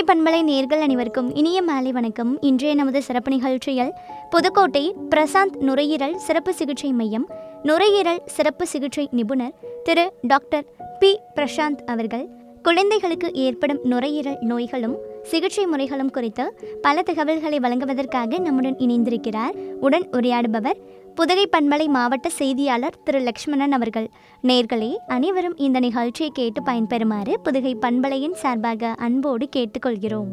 பண்பலை நேர்கள் அனைவருக்கும் இனிய மாலை வணக்கம் இன்றைய நமது சிறப்பு நிகழ்ச்சியில் புதுக்கோட்டை பிரசாந்த் நுரையீரல் சிறப்பு சிகிச்சை மையம் நுரையீரல் சிறப்பு சிகிச்சை நிபுணர் திரு டாக்டர் பி பிரசாந்த் அவர்கள் குழந்தைகளுக்கு ஏற்படும் நுரையீரல் நோய்களும் சிகிச்சை முறைகளும் குறித்து பல தகவல்களை வழங்குவதற்காக நம்முடன் இணைந்திருக்கிறார் உடன் உரையாடுபவர் புதுகை பண்பலை மாவட்ட செய்தியாளர் திரு லக்ஷ்மணன் அவர்கள் நேர்களே அனைவரும் இந்த நிகழ்ச்சியை கேட்டு பயன்பெறுமாறு புதுகை பண்பலையின் சார்பாக அன்போடு கேட்டுக்கொள்கிறோம்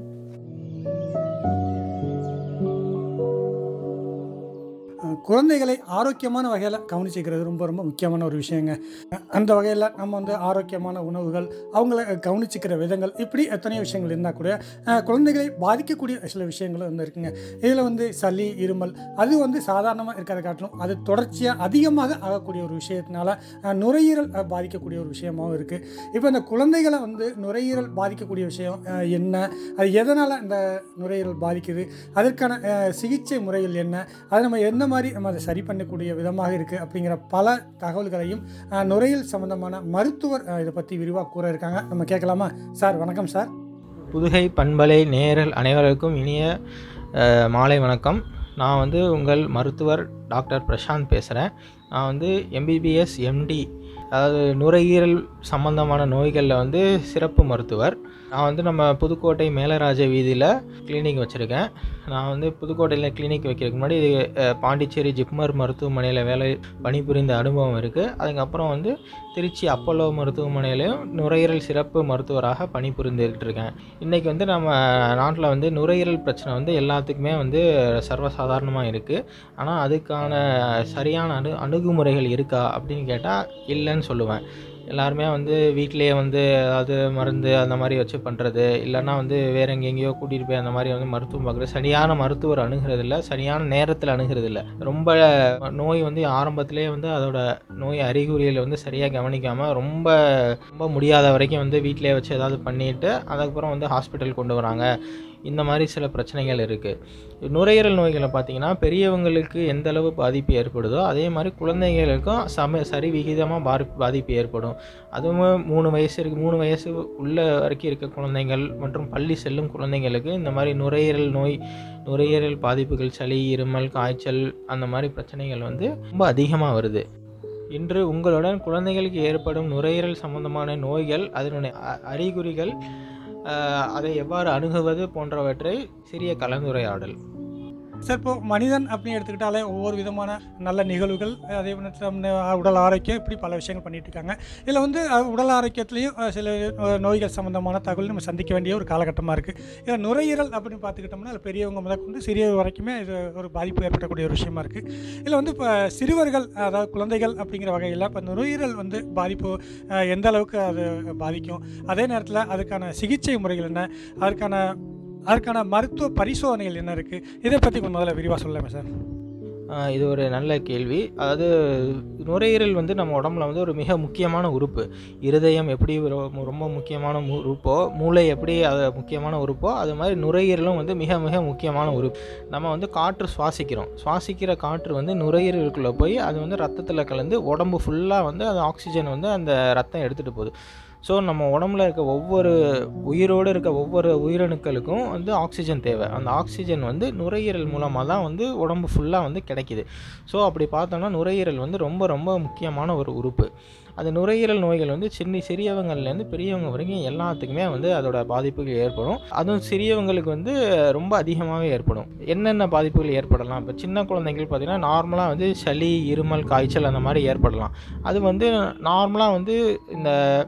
அஹ் குழந்தைகளை ஆரோக்கியமான வகையில் கவனிச்சிக்கிறது ரொம்ப ரொம்ப முக்கியமான ஒரு விஷயங்க அஹ் அந்த வகையில் நம்ம வந்து ஆரோக்கியமான உணவுகள் அவங்கள கவனிச்சிக்கிற விதங்கள் இப்படி எத்தனையோ விஷயங்கள் இருந்தால் கூட அஹ் குழந்தைகளை பாதிக்கக்கூடிய சில விஷயங்களும் வந்து இருக்குங்க இதில் வந்து சளி இருமல் அது வந்து சாதாரணமாக இருக்கிறத காட்டிலும் அது தொடர்ச்சியாக அதிகமாக ஆகக்கூடிய ஒரு விஷயத்தினால அஹ் நுரையீரல் அஹ் பாதிக்கக்கூடிய ஒரு விஷயமாகவும் இருக்குது இப்போ இந்த குழந்தைகளை வந்து நுரையீரல் பாதிக்கக்கூடிய விஷயம் அஹ் என்ன அது எதனால் இந்த நுரையீரல் பாதிக்குது அதற்கான அஹ், சிகிச்சை முறைகள் என்ன அதை நம்ம எந்த மாதிரி நம்ம அதை சரி பண்ணக்கூடிய விதமாக இருக்குது அப்படிங்கிற பல தகவல்களையும் அஹ், நுரையீரல் சம்பந்தமான மருத்துவர் அஹ், இதை பற்றி விரிவாக கூற இருக்காங்க நம்ம கேட்கலாமா சார் வணக்கம் சார் புதுகை பண்பலை நேயர்கள் அனைவருக்கும் இனிய அஹ், மாலை வணக்கம் நான் வந்து உங்கள் மருத்துவர் டாக்டர் பிரசாந்த் பேசுகிறேன் நான் வந்து எம்பிபிஎஸ் எம்டி அதாவது நுரையீரல் சம்பந்தமான நோய்களில் வந்து சிறப்பு மருத்துவர் நான் வந்து நம்ம புதுக்கோட்டை மேலராஜ வீதியில் கிளினிக் வச்சுருக்கேன் நான் வந்து புதுக்கோட்டையில் கிளினிக் வைக்கிறதுக்கு முன்னாடி அஹ், பாண்டிச்சேரி ஜிப்மர் மருத்துவமனையில் வேலை பணிபுரிந்த அனுபவம் இருக்குது அதுக்கப்புறம் வந்து திருச்சி அப்போலோ மருத்துவமனையிலையும் நுரையீரல் சிறப்பு மருத்துவராக பணிபுரிந்துகிட்டு இருக்கேன் இன்றைக்கி வந்து நம்ம நாட்டில் வந்து நுரையீரல் பிரச்சனை வந்து எல்லாத்துக்குமே வந்து சர்வசாதாரணமாக இருக்குது ஆனால் அதுக்கான சரியான அணு அணுகுமுறைகள் இருக்கா அப்படின்னு கேட்டால் இல்லைன்னு சொல்லுவேன் எல்லாருமே வந்து வீட்டிலேயே வந்து ஏதாவது மருந்து அந்த மாதிரி வச்சு பண்ணுறது இல்லைன்னா வந்து வேற எங்கெங்கேயோ கூட்டிகிட்டு போய் அந்த மாதிரி வந்து மருத்துவம் பார்க்குறது சரியான மருத்துவர் அணுகிறது இல்லை சரியான நேரத்தில் அணுகிறது இல்லை ரொம்ப நோய் வந்து ஆரம்பத்திலே வந்து அதோட நோய் அறிகுறிகளை வந்து சரியாக கவனிக்காமல் ரொம்ப ரொம்ப முடியாத வரைக்கும் வந்து வீட்டிலேயே வச்சு ஏதாவது பண்ணிட்டு அதுக்கப்புறம் வந்து ஹாஸ்பிட்டல் கொண்டு வராங்க இந்த மாதிரி சில பிரச்சனைகள் இருக்குது நுரையீரல் நோய்களை பார்த்தீங்கன்னா பெரியவங்களுக்கு எந்த அளவு பாதிப்பு ஏற்படுதோ அதே மாதிரி குழந்தைகளுக்கும் சம சரி விகிதமாக பாரி பாதிப்பு ஏற்படும் அதுவும் மூணு வயசு இருக்கு மூணு வயசு உள்ள வரைக்கும் இருக்க குழந்தைகள் மற்றும் பள்ளி செல்லும் குழந்தைங்களுக்கு இந்த மாதிரி நுரையீரல் நோய் நுரையீரல் பாதிப்புகள் சளி இருமல் காய்ச்சல் அந்த மாதிரி பிரச்சனைகள் வந்து ரொம்ப அதிகமாக வருது இன்று உங்களுடன் குழந்தைகளுக்கு ஏற்படும் நுரையீரல் சம்பந்தமான நோய்கள் அதனுடைய அ- அறிகுறிகள் அஹ், அதை எவ்வாறு அணுகுவது போன்றவற்றை சிறிய கலந்துரையாடல் சார் இப்போ மனிதன் அப்படின்னு எடுத்துக்கிட்டாலே ஒவ்வொரு விதமான நல்ல நிகழ்வுகள் அதே நேரத்துல நம்ம உடல் ஆரோக்கியம் இப்படி பல விஷயங்கள் பண்ணிட்டு இருக்காங்க இதில் வந்து அஹ், உடல் ஆரோக்கியத்துலேயும் அஹ், சில அஹ், நோய்கள் சம்மந்தமான தகவல் நம்ம சந்திக்க வேண்டிய ஒரு காலகட்டமாக இருக்குது இதில் நுரையீரல் அப்படின்னு பார்த்துக்கிட்டோம்னா அதில் பெரியவங்க முதற்கொண்டு சிறியவர் வரைக்குமே இது ஒரு பாதிப்பு ஏற்படக்கூடிய ஒரு விஷயமா இருக்குது இதில் வந்து இப்போ சிறுவர்கள் அதாவது குழந்தைகள் அப்படிங்கிற வகையில் இப்போ நுரையீரல் வந்து பாதிப்பு அஹ், எந்த அளவுக்கு அது பாதிக்கும் அதே நேரத்தில் அதுக்கான சிகிச்சை முறைகள் என்ன அதற்கான அதற்கான மருத்துவ பரிசோதனைகள் என்ன இருக்குது இதை பற்றி கொஞ்சம் முதல்ல விரிவாக சொல்லலாமே சார் ஆஹ் இது ஒரு நல்ல கேள்வி அதாவது நுரையீரல் வந்து நம்ம உடம்புல வந்து ஒரு மிக முக்கியமான உறுப்பு இருதயம் எப்படி ரொ- ரொம்ப முக்கியமான மு- உறுப்போ மூளை எப்படி அது முக்கியமான உறுப்போ அது மாதிரி நுரையீரலும் வந்து மிக மிக முக்கியமான உறுப்பு நம்ம வந்து காற்று சுவாசிக்கிறோம் சுவாசிக்கிற காற்று வந்து நுரையீரலுக்குள்ளே போய் அது வந்து ரத்தத்தில் கலந்து உடம்பு ஃபுல்லாக வந்து அது ஆக்சிஜன் வந்து அந்த ரத்தம் எடுத்துகிட்டு போகுது ஸோ நம்ம உடம்புல இருக்க ஒவ்வொரு உயிரோடு இருக்க ஒவ்வொரு உயிரணுக்களுக்கும் வந்து ஆக்சிஜன் தேவை அந்த ஆக்சிஜன் வந்து நுரையீரல் மூலமாக தான் வந்து உடம்பு ஃபுல்லாக வந்து கிடைக்குது ஸோ அப்படி பார்த்தோம்னா நுரையீரல் வந்து ரொம்ப ரொம்ப முக்கியமான ஒரு உறுப்பு அந்த நுரையீரல் நோய்கள் வந்து சின்ன சிறியவங்கள்லேருந்து பெரியவங்க வரைக்கும் எல்லாத்துக்குமே வந்து அதோட பாதிப்புகள் ஏற்படும் அதுவும் சிறியவங்களுக்கு வந்து ரொம்ப அதிகமாகவே ஏற்படும் என்னென்ன பாதிப்புகள் ஏற்படலாம் இப்போ சின்ன குழந்தைகள் பார்த்திங்கன்னா நார்மலாக வந்து சளி இருமல் காய்ச்சல் அந்த மாதிரி ஏற்படலாம் அது வந்து நார்மலாக வந்து இந்த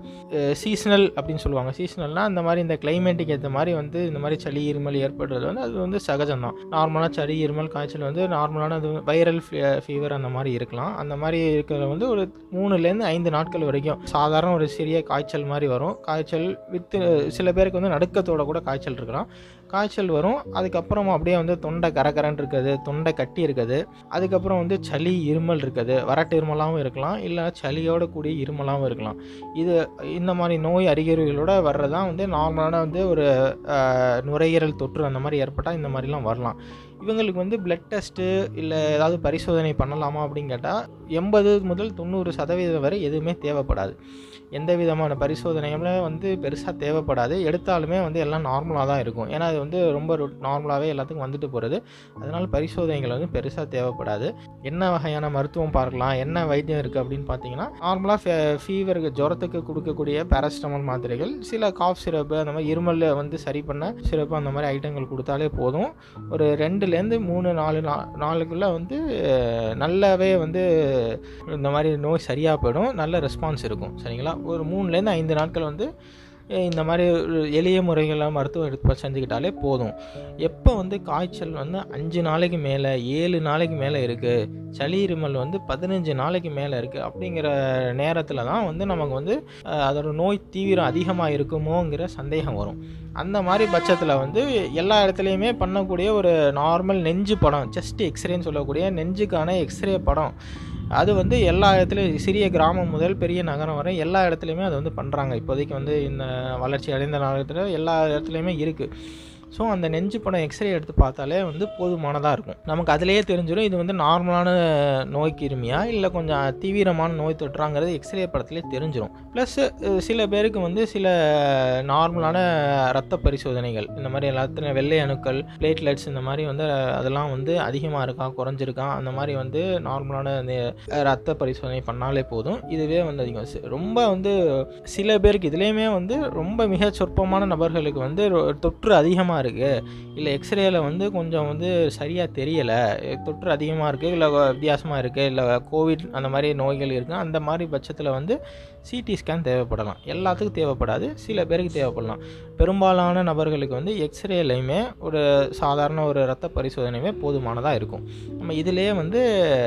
சீசனல் அப்படின்னு சொல்லுவாங்க சீசனல்னால் இந்த மாதிரி இந்த கிளைமேட்டுக்கு ஏற்ற மாதிரி வந்து இந்த மாதிரி சளி இருமல் ஏற்படுறது வந்து அது வந்து சகஜம்தான் நார்மலாக சளி இருமல் காய்ச்சல் வந்து நார்மலான அது வைரல் ஃபீவர் அந்த மாதிரி இருக்கலாம் அந்த மாதிரி இருக்கிறது வந்து ஒரு மூணுலேருந்து ஐந்து நாட்கள் வரைக்கும் சாதாரண ஒரு சிறிய காய்ச்சல் மாதிரி வரும் காய்ச்சல் வித்து சில பேருக்கு வந்து நடுக்கத்தோட கூட காய்ச்சல் இருக்கலாம் காய்ச்சல் வரும் அதுக்கப்புறம் அப்படியே வந்து தொண்டை கரகரன்னு இருக்குது தொண்டை கட்டி இருக்குது அதுக்கப்புறம் வந்து சளி இருமல் இருக்குது வறட்டு இருமலாகவும் இருக்கலாம் இல்லை சளியோட கூடிய இருமலாகவும் இருக்கலாம் இது இந்த மாதிரி நோய் அறிகுறிகளோட வர்றதான் வந்து நார்மலான வந்து ஒரு அஹ், நுரையீரல் தொற்று அந்த மாதிரி ஏற்பட்டால் இந்த மாதிரிலாம் வரலாம் இவங்களுக்கு வந்து பிளட் டெஸ்ட்டு இல்லை ஏதாவது பரிசோதனை பண்ணலாமா அப்படின்னு கேட்டால் எண்பது முதல் தொண்ணூறு சதவீதம் வரை எதுவுமே தேவைப்படாது எந்த விதமான பரிசோதனையுமே வந்து பெருசாக தேவைப்படாது எடுத்தாலுமே வந்து எல்லாம் நார்மலாக தான் இருக்கும் ஏன்னா அது வந்து ரொம்ப நார்மலாகவே எல்லாத்துக்கும் வந்துட்டு போகிறது அதனால் பரிசோதனைகள் வந்து பெருசாக தேவைப்படாது என்ன வகையான மருத்துவம் பார்க்கலாம் என்ன வைத்தியம் இருக்குது அப்படின்னு பார்த்தீங்கன்னா நார்மலாக ஃபீவருக்கு ஜுரத்துக்கு கொடுக்கக்கூடிய பேராசிட்டமால் மாத்திரைகள் சில காஃப் சிரப்பு அந்த மாதிரி இருமல் வந்து சரி பண்ண சிறப்பு அந்த மாதிரி ஐட்டங்கள் கொடுத்தாலே போதும் ஒரு ரெண்டுலேருந்து மூணு நாலு நா நாளுக்குள்ளே வந்து அஹ், நல்லாவே வந்து இந்த மாதிரி நோய் சரியாக போயிடும் நல்ல ரெஸ்பான்ஸ் இருக்கும் சரிங்களா ஒரு மூணுலேருந்து ஐந்து நாட்கள் வந்து அஹ், இந்த மாதிரி ஒரு எளிய முறைகளில் மருத்துவம் எடுத்து செஞ்சுக்கிட்டாலே போதும் எப்போ வந்து காய்ச்சல் வந்து அஞ்சு நாளைக்கு மேலே ஏழு நாளைக்கு மேலே இருக்குது சளி இருமல் வந்து பதினஞ்சு நாளைக்கு மேலே இருக்குது அப்படிங்கிற நேரத்தில் தான் வந்து நமக்கு வந்து அஹ், அதோட நோய் தீவிரம் அதிகமாக இருக்குமோங்கிற சந்தேகம் வரும் அந்த மாதிரி பட்சத்தில் வந்து எல்லா இடத்துலையுமே பண்ணக்கூடிய ஒரு நார்மல் நெஞ்சு படம் செஸ்ட் எக்ஸ்ரேன்னு சொல்லக்கூடிய நெஞ்சுக்கான எக்ஸ்ரே படம் அது வந்து எல்லா இடத்துலையும் சிறிய கிராமம் முதல் பெரிய நகரம் வரை எல்லா இடத்துலையுமே அது வந்து பண்ணுறாங்க இப்போதைக்கு வந்து இந்த வளர்ச்சி அடைந்த நகரத்தில் எல்லா இடத்துலையுமே இருக்குது ஸோ அந்த நெஞ்சு படம் எக்ஸ்ரே எடுத்து பார்த்தாலே வந்து போதுமானதாக இருக்கும் நமக்கு அதிலேயே தெரிஞ்சிடும் இது வந்து நார்மலான நோய் கிருமியா இல்லை கொஞ்சம் தீவிரமான நோய் தொற்றாங்கிறது எக்ஸ்ரே படத்திலே தெரிஞ்சிடும் ப்ளஸ் சில பேருக்கு வந்து சில நார்மலான ரத்த பரிசோதனைகள் இந்த மாதிரி எல்லாத்துலையும் வெள்ளை அணுக்கள் பிளேட்லெட்ஸ் இந்த மாதிரி வந்து அதெல்லாம் வந்து அதிகமாக இருக்கா குறைஞ்சிருக்கா அந்த மாதிரி வந்து நார்மலான இந்த ரத்த பரிசோதனை பண்ணாலே போதும் இதுவே வந்து அதிகம் சி- ரொம்ப வந்து சில பேருக்கு இதுலேயுமே வந்து ரொம்ப மிக சொற்பமான நபர்களுக்கு வந்து ரொ- தொற்று அதிகமாக இருக்குது இல்லை எக்ஸ்ரேல வந்து கொஞ்சம் வந்து சரியாக தெரியலை தொற்று அதிகமாக இருக்குது இல்லை வித்தியாசமாக இருக்குது இல்லை கோவிட் அந்த மாதிரி நோய்கள் இருக்குது அந்த மாதிரி பட்சத்தில் வந்து சிடி ஸ்கேன் தேவைப்படலாம் எல்லாத்துக்கும் தேவைப்படாது சில பேருக்கு தேவைப்படலாம் பெரும்பாலான நபர்களுக்கு வந்து எக்ஸ்ரேலையுமே ஒரு சாதாரண ஒரு ரத்த பரிசோதனையுமே போதுமானதாக இருக்கும் நம்ம இதிலேயே வந்து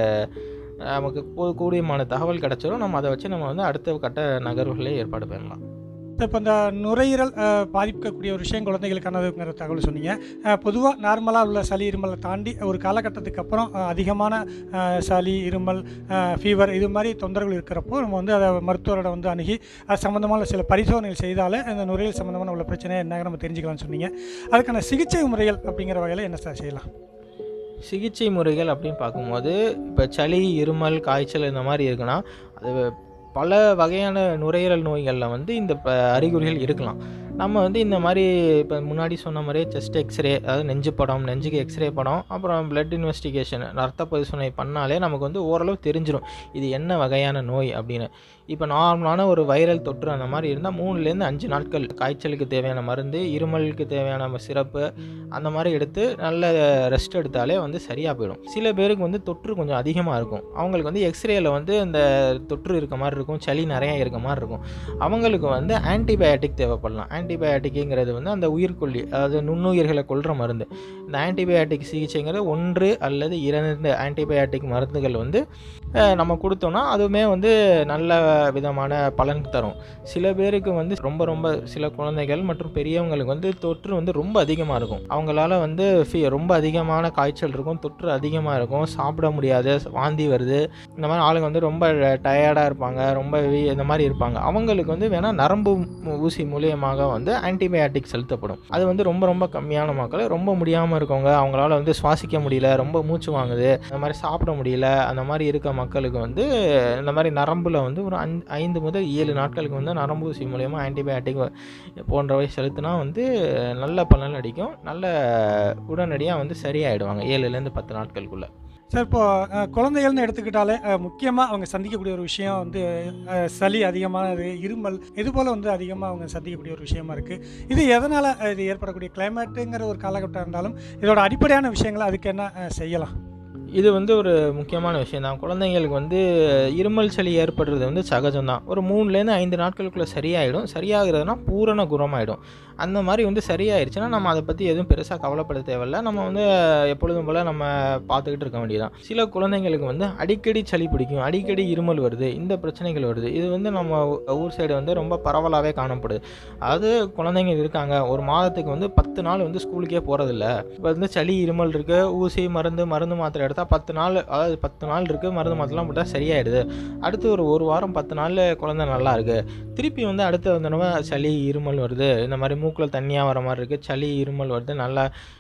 நமக்கு போ- கூடியமான தகவல் கிடச்சிரும் நம்ம அதை வச்சு நம்ம வந்து அடுத்த கட்ட நகர்வுகளை ஏற்பாடு பண்ணலாம் இப்போ இந்த நுரையீரல் அஹ், பாதிக்கக்கூடிய ஒரு விஷயம் குழந்தைகளுக்கானதுங்கிற தகவல் சொன்னீங்க பொதுவாக நார்மலாக உள்ள சளி இருமலை தாண்டி ஒரு காலகட்டத்துக்கு அப்புறம் அஹ், அதிகமான அஹ், சளி இருமல் ஃபீவர் இது மாதிரி தொந்தரவுகள் இருக்கிறப்போ நம்ம வந்து அதை மருத்துவரோட வந்து அணுகி அது சம்மந்தமான சில பரிசோதனைகள் செய்தாலே இந்த நுரையீரல் சம்மந்தமான உள்ள பிரச்சனை என்ன நம்ம தெரிஞ்சுக்கலாம்னு சொன்னீங்க அதுக்கான சிகிச்சை முறைகள் அப்படிங்கிற வகையில் என்ன சார் செய்யலாம் சிகிச்சை முறைகள் அப்படின்னு பார்க்கும்போது இப்போ சளி இருமல் காய்ச்சல் இந்த மாதிரி இருக்குன்னா அது பல வகையான நுரையீரல் நோய்களில் வந்து இந்த ப அறிகுறிகள் இருக்கலாம் நம்ம வந்து இந்த மாதிரி இப்போ முன்னாடி சொன்ன மாதிரியே செஸ்ட் எக்ஸ்ரே அதாவது நெஞ்சு படம் நெஞ்சுக்கு எக்ஸ்ரே படம் அப்புறம் பிளட் இன்வெஸ்டிகேஷன் ரத்த பரிசோதனை பண்ணாலே நமக்கு வந்து ஓரளவு தெரிஞ்சிடும் இது என்ன வகையான நோய் அப்படின்னு இப்போ நார்மலான ஒரு வைரல் தொற்று அந்த மாதிரி இருந்தால் மூணுலேருந்து அஞ்சு நாட்கள் காய்ச்சலுக்கு தேவையான மருந்து இருமலுக்கு தேவையான சிறப்பு அந்த மாதிரி எடுத்து நல்ல ரெஸ்ட் எடுத்தாலே வந்து சரியாக போயிடும் சில பேருக்கு வந்து தொற்று கொஞ்சம் அதிகமாக இருக்கும் அவங்களுக்கு வந்து எக்ஸ்ரேயில் வந்து இந்த தொற்று இருக்க மாதிரி இருக்கும் சளி நிறையா இருக்க மாதிரி இருக்கும் அவங்களுக்கு வந்து ஆன்டிபயாட்டிக் தேவைப்படலாம் ஆன்டிபயாட்டிக்குங்கிறது வந்து அந்த உயிர்கொல்லி அதாவது நுண்ணுயிர்களை கொல்ற மருந்து இந்த ஆன்டிபயாட்டிக் சிகிச்சைங்கிறது ஒன்று அல்லது இரண்டு ஆன்டிபயாட்டிக் மருந்துகள் வந்து அஹ், நம்ம கொடுத்தோம்னா அதுவுமே வந்து நல்ல விதமான பலன் தரும் சில பேருக்கு வந்து ரொம்ப ரொம்ப சில குழந்தைகள் மற்றும் பெரியவங்களுக்கு வந்து தொற்று வந்து ரொம்ப அதிகமாக இருக்கும் அவங்களால வந்து ஃபீ ரொம்ப அதிகமான காய்ச்சல் இருக்கும் தொற்று அதிகமாக இருக்கும் சாப்பிட முடியாது வாந்தி வருது இந்த மாதிரி ஆளுங்க வந்து ரொம்ப டயர்டாக இருப்பாங்க ரொம்ப வீ- இந்த மாதிரி இருப்பாங்க அவங்களுக்கு வந்து வேணால் நரம்பு மு- ஊசி மூலியமாக வந்து ஆன்டிபயாட்டிக் செலுத்தப்படும் அது வந்து ரொம்ப ரொம்ப கம்மியான மக்கள் ரொம்ப முடியாமல் இருக்கவங்க அவங்களால வந்து சுவாசிக்க முடியல ரொம்ப மூச்சு வாங்குது அந்த மாதிரி சாப்பிட முடியல அந்த மாதிரி இருக்க மக்களுக்கு வந்து இந்த மாதிரி நரம்பில் வந்து ஒரு அஞ்சு ஐந்து முதல் ஏழு நாட்களுக்கு வந்து நரம்பு ஊசி மூலயமா ஆன்டிபயாட்டிக் போன்றவை செலுத்தினா வந்து நல்ல பலன் அடிக்கும் நல்ல உடனடியாக வந்து சரியாயிடுவாங்க ஏழுலேருந்து பத்து நாட்களுக்குள்ள சார் இப்போ அஹ், குழந்தைகள்னு எடுத்துக்கிட்டாலே முக்கியமாக அவங்க சந்திக்கக்கூடிய ஒரு விஷயம் வந்து அஹ், சளி அதிகமானது இருமல் இது போல் வந்து அதிகமாக அவங்க சந்திக்கக்கூடிய ஒரு விஷயமா இருக்குது இது எதனால் இது ஏற்படக்கூடிய கிளைமேட்டுங்கிற ஒரு காலகட்டம் இருந்தாலும் இதோட அடிப்படையான விஷயங்களை அதுக்கு என்ன அஹ், செய்யலாம் இது வந்து ஒரு முக்கியமான விஷயம் தான் குழந்தைங்களுக்கு வந்து இருமல் சளி ஏற்படுறது வந்து சகஜம்தான் ஒரு மூணுலேருந்து ஐந்து நாட்களுக்குள்ளே சரியாயிடும் சரியாகிறதுனா பூரண குணமாயிடும் அந்த மாதிரி வந்து சரியாயிருச்சுன்னா நம்ம அதை பற்றி எதுவும் பெருசாக கவலைப்பட தேவையில்ல நம்ம வந்து எப்பொழுதும் போல் நம்ம பார்த்துக்கிட்டு இருக்க வேண்டியதான் சில குழந்தைங்களுக்கு வந்து அடிக்கடி சளி பிடிக்கும் அடிக்கடி இருமல் வருது இந்த பிரச்சனைகள் வருது இது வந்து நம்ம ஊர் சைடு வந்து ரொம்ப பரவலாகவே காணப்படுது அதாவது குழந்தைங்க இருக்காங்க ஒரு மாதத்துக்கு வந்து பத்து நாள் வந்து ஸ்கூலுக்கே போகிறதில்ல இப்போ வந்து சளி இருமல் இருக்குது ஊசி மருந்து மருந்து மாத்திரை எடுத்தால் பத்து நாள் அதாவது பத்து நாள் இருக்குது மருந்து மாத்திரைலாம் போட்டால் சரியாயிடுது அடுத்து ஒரு ஒரு வாரம் பத்து நாளில் குழந்தை நல்லா இருக்குது திருப்பி வந்து அடுத்த தடவை சளி இருமல் வருது இந்த மாதிரி மூக்கில் தண்ணியாக வர மாதிரி இருக்குது சளி இருமல் வருது நல்லா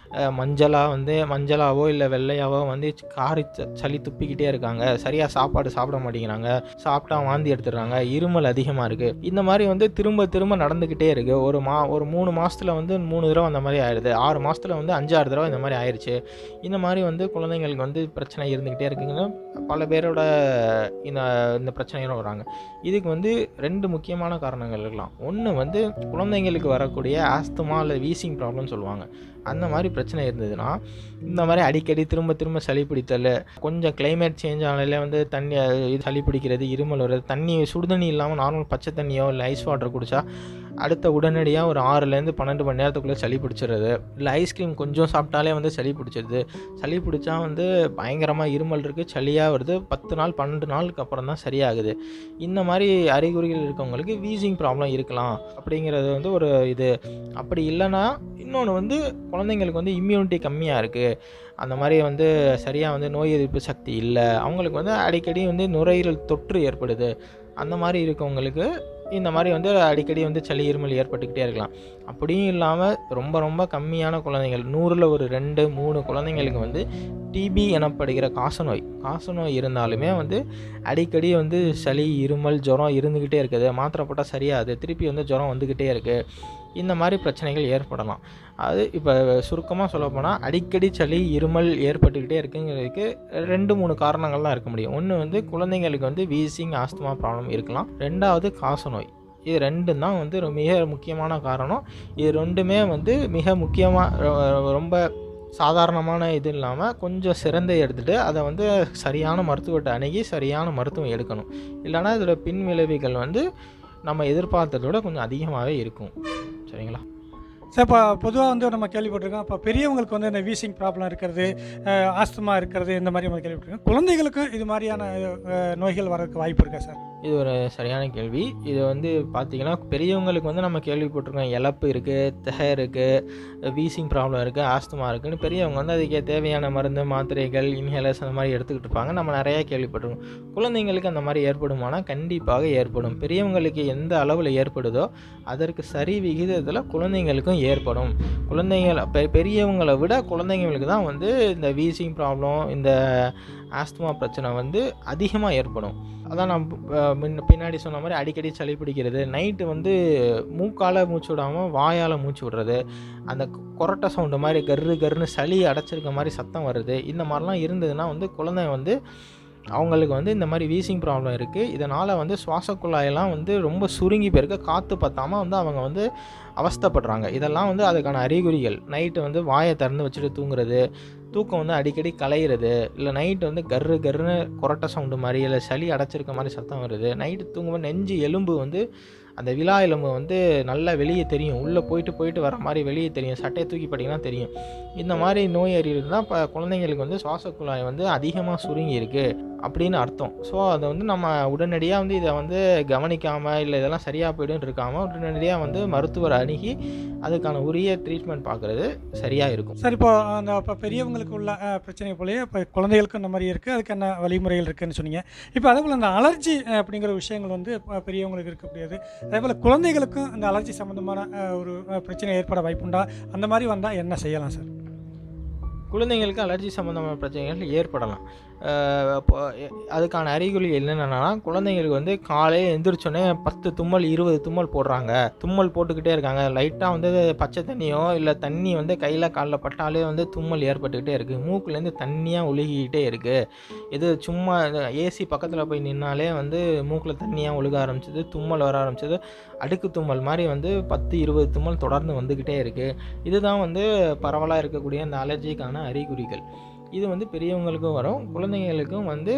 மஞ்சளாக வந்து மஞ்சளாவோ இல்லை வெள்ளையாவோ வந்து காரி ச- சளி துப்பிக்கிட்டே இருக்காங்க சரியாக சாப்பாடு சாப்பிட மாட்டேங்கிறாங்க சாப்பிட்டா வாந்தி எடுத்துடுறாங்க இருமல் அதிகமாக இருக்குது இந்த மாதிரி வந்து திரும்ப திரும்ப நடந்துக்கிட்டே இருக்குது ஒரு மா ஒரு மூணு மாதத்தில் வந்து மூணு தடவை அந்த மாதிரி ஆயிடுது ஆறு மாதத்தில் வந்து அஞ்சாறு தடவை இந்த மாதிரி ஆயிடுச்சு இந்த மாதிரி வந்து குழந்தைங்களுக்கு வந்து பிரச்சனை இருந்துக்கிட்டே இருக்குங்கன்னு பல பேரோட இந்த இந்த பிரச்சனைகளும் வராங்க இதுக்கு வந்து ரெண்டு முக்கியமான காரணங்கள் இருக்கலாம் ஒன்று வந்து குழந்தைங்களுக்கு வரக்கூடிய ஆஸ்துமா இல்லை வீசிங் ப்ராப்ளம் சொல்லுவாங்க அந்த மாதிரி பிரச்சனை இருந்ததுன்னா இந்த மாதிரி அடிக்கடி திரும்ப திரும்ப சளி பிடித்தல் கொஞ்சம் climate சேஞ்ச் ஆனாலே வந்து தண்ணி இது சளி பிடிக்கிறது இருமல் வருது தண்ணி சுடுதண்ணி இல்லாமல் நார்மல் பச்சை தண்ணியோ இல்லை ஐஸ் வாட்டர் குடித்தா அடுத்த உடனடியாக ஒரு ஆறுலேருந்து பன்னெண்டு மணி நேரத்துக்குள்ளே சளி பிடிச்சிடுறது இல்லை ஐஸ்கிரீம் கொஞ்சம் சாப்பிட்டாலே வந்து சளி பிடிச்சிடுது சளி பிடிச்சா வந்து பயங்கரமாக இருமல் இருக்குது சளியாக வருது பத்து நாள் பன்னெண்டு நாளுக்கு அப்புறம் தான் சரியாகுது இந்த மாதிரி அறிகுறிகள் இருக்கவங்களுக்கு வீசிங் ப்ராப்ளம் இருக்கலாம் அப்படிங்கிறது வந்து ஒரு இது அப்படி இல்லைன்னா இன்னொன்று வந்து குழந்தைங்களுக்கு வந்து இம்யூனிட்டி கம்மியாக இருக்குது அந்த மாதிரி வந்து சரியாக வந்து நோய் எதிர்ப்பு சக்தி இல்லை அவங்களுக்கு வந்து அடிக்கடி வந்து நுரையீரல் தொற்று ஏற்படுது அந்த மாதிரி இருக்கவங்களுக்கு இந்த மாதிரி வந்து அடிக்கடி வந்து சளி இருமல் ஏற்பட்டுக்கிட்டே இருக்கலாம் அப்படியும் இல்லாமல் ரொம்ப ரொம்ப கம்மியான குழந்தைகள் நூறில் ஒரு ரெண்டு மூணு குழந்தைங்களுக்கு வந்து டிபி எனப்படுகிற காசநோய் காசநோய் இருந்தாலுமே வந்து அடிக்கடி வந்து சளி இருமல் ஜுரம் இருந்துக்கிட்டே இருக்குது மாத்திரை போட்டால் சரியாது திருப்பி வந்து ஜுரம் வந்துக்கிட்டே இருக்குது இந்த மாதிரி பிரச்சனைகள் ஏற்படலாம் அது இப்போ சுருக்கமாக சொல்லப்போனால் அடிக்கடி சளி இருமல் ஏற்பட்டுக்கிட்டே இருக்குங்கிறதுக்கு ரெண்டு மூணு காரணங்கள் தான் இருக்க முடியும் ஒன்று வந்து குழந்தைங்களுக்கு வந்து வீசிங் ஆஸ்துமா ப்ராப்ளம் இருக்கலாம் ரெண்டாவது காசநோய் இது ரெண்டும் தான் வந்து ரொ- மிக முக்கியமான காரணம் இது ரெண்டுமே வந்து மிக முக்கியமாக ரொம்ப சாதாரணமான இது இல்லாமல் கொஞ்சம் சிறந்த எடுத்துகிட்டு அதை வந்து சரியான மருத்துவத்தை அணுகி சரியான மருத்துவம் எடுக்கணும் இல்லைன்னா இதோட பின் விளைவுகள் வந்து நம்ம எதிர்பார்த்ததை விட கொஞ்சம் அதிகமாகவே இருக்கும் சரிங்களா சார் இப்போ பொதுவாக வந்து நம்ம கேள்விப்பட்டிருக்கோம் இப்போ பெரியவங்களுக்கு வந்து இந்த வீசிங் ப்ராப்ளம் இருக்கிறது அஹ், ஆஸ்துமா இருக்கிறது இந்த மாதிரி நம்ம கேள்விப்பட்டிருக்கோம் குழந்தைகளுக்கும் இது மாதிரியான அஹ், நோய்கள் வரதுக்கு வாய்ப்பு இருக்கா சார் இது ஒரு சரியான கேள்வி இது வந்து பார்த்தீங்கன்னா பெரியவங்களுக்கு வந்து நம்ம கேள்விப்பட்டிருக்கோம் இழப்பு இருக்குது திகை இருக்குது வீசிங் ப்ராப்ளம் இருக்குது ஆஸ்துமா இருக்குன்னு பெரியவங்க வந்து அதுக்கு தேவையான மருந்து மாத்திரைகள் இன்ஹேலர்ஸ் அந்த மாதிரி எடுத்துக்கிட்டு இருப்பாங்க நம்ம நிறையா கேள்விப்பட்டிருக்கோம் குழந்தைங்களுக்கு அந்த மாதிரி ஏற்படுமானா கண்டிப்பாக ஏற்படும் பெரியவங்களுக்கு எந்த அளவில் ஏற்படுதோ அதற்கு சரி விகிதத்தில் குழந்தைங்களுக்கும் ஏற்படும் குழந்தைங்கள் பெ பெரியவங்களை விட குழந்தைங்களுக்கு தான் வந்து இந்த வீசிங் ப்ராப்ளம் இந்த ஆஸ்துமா பிரச்சனை வந்து அதிகமாக ஏற்படும் அதான் நான் அஹ், முன்ன பின்னாடி சொன்ன மாதிரி அடிக்கடி சளி பிடிக்கிறது நைட்டு வந்து மூக்கால் மூச்சு விடாமல் வாயால் மூச்சு விடுறது அந்த கொரட்டை சவுண்டு மாதிரி கர்ரு கர்ருன்னு சளி அடைச்சிருக்க மாதிரி சத்தம் வருது இந்த மாதிரிலாம் இருந்ததுன்னா வந்து குழந்தை வந்து அவங்களுக்கு வந்து இந்த மாதிரி வீசிங் ப்ராப்ளம் இருக்குது இதனால் வந்து சுவாச குழாயெல்லாம் வந்து ரொம்ப சுருங்கி போயிருக்க காற்று பத்தாமல் வந்து அவங்க வந்து அவஸ்தைப்படுறாங்க இதெல்லாம் வந்து அதுக்கான அறிகுறிகள் நைட்டு வந்து வாயை திறந்து வச்சுட்டு தூங்குறது தூக்கம் வந்து அடிக்கடி கலையிறது இல்லை நைட்டு வந்து கர்ரு கர்ருன்னு கொரட்டை சவுண்டு மாதிரி இல்லை சளி அடைச்சிருக்க மாதிரி சத்தம் வருது நைட்டு தூங்கும்போது நெஞ்சு எலும்பு வந்து அந்த விழா எலும்பு வந்து நல்லா வெளியே தெரியும் உள்ளே போயிட்டு போயிட்டு வர மாதிரி வெளியே தெரியும் சட்டையை தூக்கி பார்த்தீங்கன்னா தெரியும் இந்த மாதிரி நோய் அறிகுறி தான் இப்போ குழந்தைங்களுக்கு வந்து சுவாச குழாய் வந்து அதிகமாக சுருங்கி இருக்கு அப்படின்னு அர்த்தம் ஸோ அதை வந்து நம்ம உடனடியாக வந்து இதை வந்து கவனிக்காமல் இல்லை இதெல்லாம் சரியாக போய்டும் இருக்காமல் உடனடியாக வந்து மருத்துவர் அணுகி அதுக்கான உரிய ட்ரீட்மெண்ட் பார்க்குறது சரியாக இருக்கும் சார் இப்போ அந்த இப்போ பெரியவங்களுக்கு உள்ள அஹ், பிரச்சனை போலயே இப்போ குழந்தைகளுக்கும் இந்த மாதிரி இருக்குது அதுக்கு என்ன வழிமுறைகள் இருக்குன்னு சொன்னீங்க இப்போ அதே போல் அந்த அலர்ஜி அஹ், அப்படிங்கிற விஷயங்கள் வந்து அஹ், பெரியவங்களுக்கு இருக்கக்கூடியது அதே போல் குழந்தைகளுக்கும் அந்த அலர்ஜி சம்மந்தமான அஹ், ஒரு அஹ், பிரச்சனை ஏற்பட வாய்ப்புண்டா அந்த மாதிரி வந்தால் என்ன செய்யலாம் சார் குழந்தைங்களுக்கு அலர்ஜி சம்மந்தமான பிரச்சனைகள் ஏற்படலாம் அஹ் அப்போ எ- அதுக்கான அறிகுறி என்னென்னா குழந்தைங்களுக்கு வந்து காலையில் எந்திரிச்சோடனே பத்து தும்மல் இருபது தும்மல் போடுறாங்க தும்மல் போட்டுக்கிட்டே இருக்காங்க லைட்டாக வந்து பச்சை தண்ணியோ இல்லை தண்ணி வந்து கையில் காலில் பட்டாலே வந்து தும்மல் ஏற்பட்டுக்கிட்டே இருக்குது மூக்குலேருந்து தண்ணியாக ஒழுகிக்கிட்டே இருக்குது இது சும்மா ஏசி பக்கத்தில் போய் நின்னாலே வந்து மூக்கில் தண்ணியாக ஒழுக ஆரம்பிச்சது தும்மல் வர ஆரம்பிச்சது அடுக்கு தும்மல் மாதிரி வந்து பத்து இருபது தும்மல் தொடர்ந்து வந்துக்கிட்டே இருக்குது இதுதான் வந்து பரவலாக இருக்கக்கூடிய இந்த அலர்ஜிக்கான அறிகுறிகள் இது வந்து பெரியவங்களுக்கும் வரும் குழந்தைங்களுக்கும் வந்து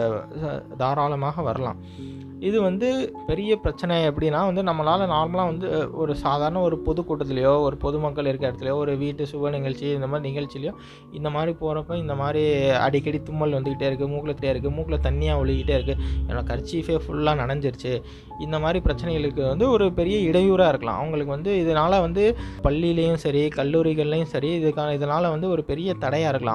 ச- தாராளமாக வரலாம் இது வந்து பெரிய பிரச்சனை எப்படின்னா வந்து நம்மளால் நார்மலாக வந்து ஒரு சாதாரண ஒரு பொதுக்கூட்டத்துலேயோ ஒரு பொதுமக்கள் இருக்க இடத்துலையோ ஒரு வீட்டு சுப நிகழ்ச்சி இந்த மாதிரி நிகழ்ச்சிலையோ இந்த மாதிரி போகிறப்ப இந்த மாதிரி அடிக்கடி தும்மல் வந்துக்கிட்டே இருக்குது மூக்கில் இருக்குது மூக்கில் தண்ணியாக ஒழுகிட்டே இருக்குது என்னோட கர்ச்சீஃபே ஃபுல்லாக நனைஞ்சிருச்சு இந்த மாதிரி பிரச்சனைகளுக்கு வந்து ஒரு பெரிய இடையூறாக இருக்கலாம் அவங்களுக்கு வந்து இதனால் வந்து பள்ளியிலையும் சரி கல்லூரிகள்லையும் சரி இதுக்கான இதனால் வந்து ஒரு பெரிய தடையாக இருக்கலாம் அவங்க வந்து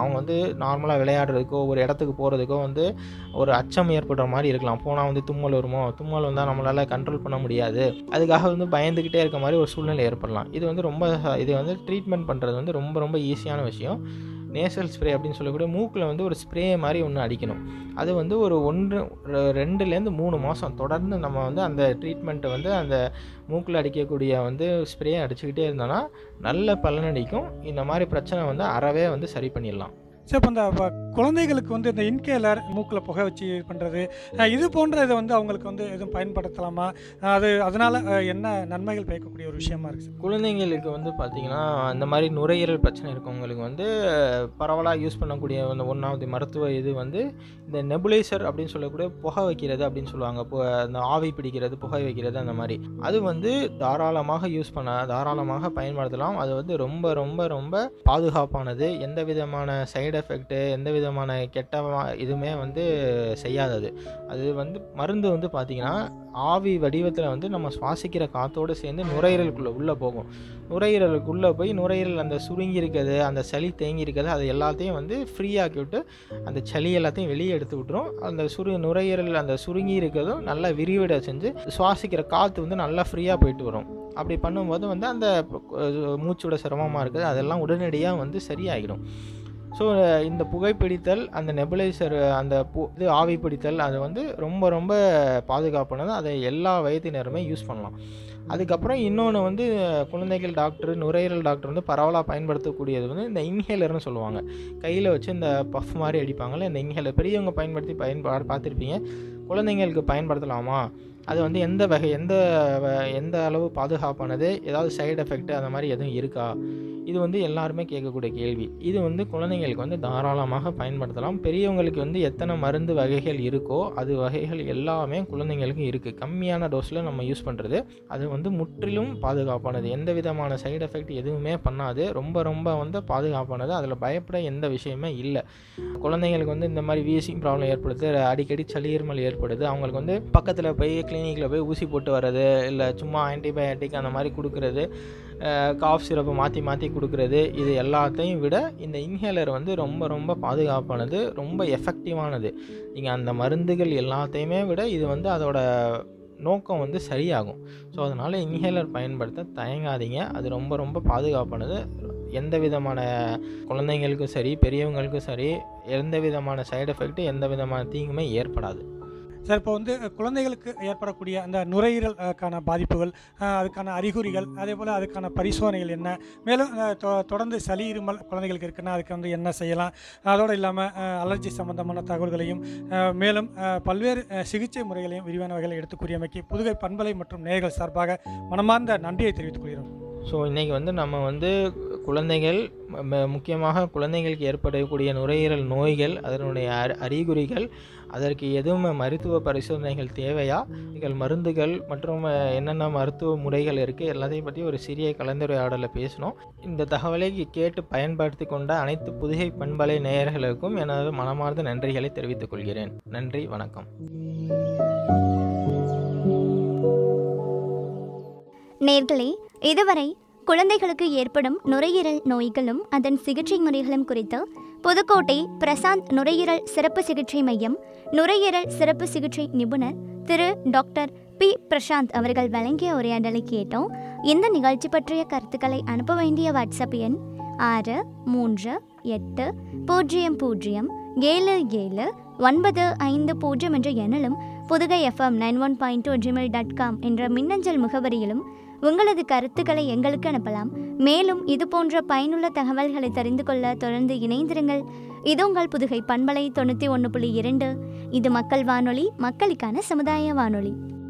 நார்மலாக விளையாடுறதுக்கோ ஒரு இடத்துக்கு போகிறதுக்கோ வந்து ஒரு அச்சம் ஏற்படுற மாதிரி இருக்கலாம் போனால் வந்து தும்மல் வருமோ தும்மல் வந்தால் நம்மளால் கண்ட்ரோல் பண்ண முடியாது அதுக்காக வந்து பயந்துக்கிட்டே இருக்க மாதிரி ஒரு சூழ்நிலை ஏற்படலாம் இது வந்து ரொம்ப இது வந்து ட்ரீட்மெண்ட் பண்ணுறது வந்து ரொம்ப ரொம்ப ஈஸியான விஷயம் நேசல் ஸ்ப்ரே அப்படின்னு சொல்லக்கூடிய மூக்கில் வந்து ஒரு ஸ்ப்ரே மாதிரி ஒன்று அடிக்கணும் அது வந்து ஒரு ஒன்று ரெ- ரெண்டுலேருந்து மூணு மாதம் தொடர்ந்து நம்ம வந்து அந்த ட்ரீட்மெண்ட்டை வந்து அந்த மூக்கில் அடிக்கக்கூடிய வந்து ஸ்ப்ரே அடிச்சுக்கிட்டே இருந்தோன்னா நல்ல பலனடிக்கும் இந்த மாதிரி பிரச்சனை வந்து அறவே வந்து சரி பண்ணிடலாம் சரி இப்போ இந்த இப்போ குழந்தைகளுக்கு வந்து இந்த இன்கேலர் மூக்கில் புகை வச்சு இது பண்ணுறது இது போன்ற இதை வந்து அவங்களுக்கு வந்து எதுவும் பயன்படுத்தலாமா அஹ் அது அதனால் என்ன நன்மைகள் பயக்கக்கூடிய ஒரு விஷயமா இருக்குது சார் குழந்தைங்களுக்கு வந்து பார்த்திங்கன்னா இந்த மாதிரி நுரையீரல் பிரச்சனை இருக்கவங்களுக்கு வந்து பரவலாக யூஸ் பண்ணக்கூடிய அந்த ஒன்றாவது மருத்துவ இது வந்து இந்த நெபுலைசர் அப்படின்னு சொல்லக்கூடிய புகை வைக்கிறது அப்படின்னு சொல்லுவாங்க இப்போ அந்த ஆவி பிடிக்கிறது புகை வைக்கிறது அந்த மாதிரி அது வந்து தாராளமாக யூஸ் பண்ண தாராளமாக பயன்படுத்தலாம் அது வந்து ரொம்ப ரொம்ப ரொம்ப பாதுகாப்பானது எந்த விதமான சைடு எஃபெக்ட்டு எந்த விதமான கெட்ட வா- இதுவுமே வந்து செய்யாதது அது வந்து மருந்து வந்து பார்த்திங்கன்னா ஆவி வடிவத்தில் வந்து நம்ம சுவாசிக்கிற காற்றோடு சேர்ந்து நுரையீரலுக்குள்ளே உள்ளே போகும் நுரையீரலுக்குள்ளே போய் நுரையீரல் அந்த சுருங்கி இருக்கிறது அந்த சளி தேங்கி இருக்கிறது அது எல்லாத்தையும் வந்து ஃப்ரீயாக்கி விட்டு அந்த சளி எல்லாத்தையும் வெளியே எடுத்து விட்டுரும் அந்த சுரு நுரையீரல் அந்த சுருங்கி இருக்கிறதும் நல்லா விரிவடை செஞ்சு சுவாசிக்கிற காற்று வந்து நல்லா ஃப்ரீயாக போயிட்டு வரும் அப்படி பண்ணும்போது வந்து அந்த அஹ், மூச்சோட சிரமமாக இருக்குது அதெல்லாம் உடனடியாக வந்து சரியாகிடும் ஸோ இந்த புகைப்பிடித்தல் அந்த நெபுலைசர் அந்த பு இது ஆவி பிடித்தல் அது வந்து ரொம்ப ரொம்ப பாதுகாப்பானது அதை எல்லா வயதினருமே யூஸ் பண்ணலாம் அதுக்கப்புறம் இன்னொன்று வந்து குழந்தைகள் டாக்டர் நுரையீரல் டாக்டர் வந்து பரவலாக பயன்படுத்தக்கூடியது வந்து இந்த இன்ஹேலர்னு சொல்லுவாங்க கையில் வச்சு இந்த பஃப் மாதிரி அடிப்பாங்கள்ல இந்த இன்ஹேலர் பெரியவங்க பயன்படுத்தி பயன்பா பார்த்துருப்பீங்க குழந்தைங்களுக்கு பயன்படுத்தலாமா அது வந்து எந்த வகை எந்த வ- எந்த அளவு பாதுகாப்பானது ஏதாவது சைடு எஃபெக்ட் அந்த மாதிரி எதுவும் இருக்கா இது வந்து எல்லாருமே கேட்கக்கூடிய கேள்வி இது வந்து குழந்தைங்களுக்கு வந்து தாராளமாக பயன்படுத்தலாம் பெரியவங்களுக்கு வந்து எத்தனை மருந்து வகைகள் இருக்கோ அது வகைகள் எல்லாமே குழந்தைங்களுக்கு இருக்குது கம்மியான டோஸில் நம்ம யூஸ் பண்ணுறது அது வந்து முற்றிலும் பாதுகாப்பானது எந்த விதமான சைடு எஃபெக்ட் எதுவுமே பண்ணாது ரொம்ப ரொம்ப வந்து பாதுகாப்பானது அதில் பயப்பட எந்த விஷயமே இல்லை குழந்தைங்களுக்கு வந்து இந்த மாதிரி வீசிங் ப்ராப்ளம் ஏற்படுது அடிக்கடி சளி இருமல் ஏற்படுது அவங்களுக்கு வந்து பக்கத்தில் போய் கிளினிக்கில் போய் ஊசி போட்டு வர்றது இல்லை சும்மா ஆன்டிபயோட்டிக் அந்த மாதிரி கொடுக்குறது காஃப் சிரப்பை மாற்றி மாற்றி கொடுக்குறது இது எல்லாத்தையும் விட இந்த இன்ஹேலர் வந்து ரொம்ப ரொம்ப பாதுகாப்பானது ரொம்ப எஃபெக்டிவானது நீங்கள் அந்த மருந்துகள் எல்லாத்தையுமே விட இது வந்து அதோட நோக்கம் வந்து சரியாகும் ஸோ அதனால் இன்ஹேலர் பயன்படுத்த தயங்காதீங்க அது ரொம்ப ரொம்ப பாதுகாப்பானது எந்த விதமான குழந்தைங்களுக்கும் சரி பெரியவங்களுக்கும் சரி எந்த விதமான சைடு எஃபெக்ட் எந்த விதமான தீங்குமே ஏற்படாது சார் இப்போ வந்து அஹ், குழந்தைகளுக்கு ஏற்படக்கூடிய அந்த நுரையீரலுக்கான பாதிப்புகள் அஹ், அதுக்கான அறிகுறிகள் அதே போல் அதுக்கான பரிசோதனைகள் என்ன மேலும் அஹ், தொ- தொடர்ந்து சளி இருமல் குழந்தைகளுக்கு இருக்குன்னா அதுக்கு வந்து என்ன செய்யலாம் அதோடு இல்லாமல் அலர்ஜி சம்பந்தமான தகவல்களையும் அஹ், மேலும் அஹ், பல்வேறு அஹ், சிகிச்சை முறைகளையும் விரிவான வகையில் எடுத்து கூறியமைக்கு புதுகை பண்பலை மற்றும் நேயர்கள் சார்பாக மனமார்ந்த நன்றியை தெரிவித்துக் கொள்கிறோம் ஸோ இன்றைக்கி வந்து நம்ம வந்து குழந்தைகள் ம- ம- முக்கியமாக குழந்தைங்களுக்கு ஏற்படக்கூடிய நுரையீரல் நோய்கள் அதனுடைய அறி அறிகுறிகள் அதற்கு எதுவும் மருத்துவ பரிசோதனைகள் தேவையா இதுகள் மருந்துகள் மற்றும் அஹ், என்னென்ன மருத்துவ முறைகள் இருக்குது எல்லாத்தையும் பற்றி ஒரு சிறிய கலந்துரையாடலை பேசினோம் இந்த தகவலை கேட்டு பயன்படுத்தி கொண்ட அனைத்து புதுகை பண்பலை நேயர்களுக்கும் எனது மனமார்ந்த நன்றிகளை தெரிவித்துக் கொள்கிறேன் நன்றி வணக்கம் நேர்களே இதுவரை குழந்தைகளுக்கு ஏற்படும் நுரையீரல் நோய்களும் அதன் சிகிச்சை முறைகளும் குறித்து புதுக்கோட்டை பிரசாந்த் நுரையீரல் சிறப்பு சிகிச்சை மையம் நுரையீரல் சிறப்பு சிகிச்சை நிபுணர் திரு டாக்டர் பி பிரசாந்த் அவர்கள் வழங்கிய உரையாடலை கேட்டோம் இந்த நிகழ்ச்சி பற்றிய கருத்துக்களை அனுப்ப வேண்டிய வாட்ஸ்அப் எண் ஆறு மூன்று எட்டு பூஜ்ஜியம் பூஜ்ஜியம் ஏழு ஏழு ஒன்பது ஐந்து பூஜ்ஜியம் என்ற எண்ணிலும் Pudugai FM nine one point two Gmail dot com என்ற மின்னஞ்சல் முகவரியிலும் உங்களது கருத்துக்களை எங்களுக்கு அனுப்பலாம் மேலும் இது போன்ற பயனுள்ள தகவல்களை தெரிந்து கொள்ள தொடர்ந்து இணைந்திருங்கள் இது உங்கள் புதுகை பண்பலை தொண்ணூற்றி ஒன்று புள்ளி இரண்டு இது மக்கள் வானொலி மக்களுக்கான சமுதாய வானொலி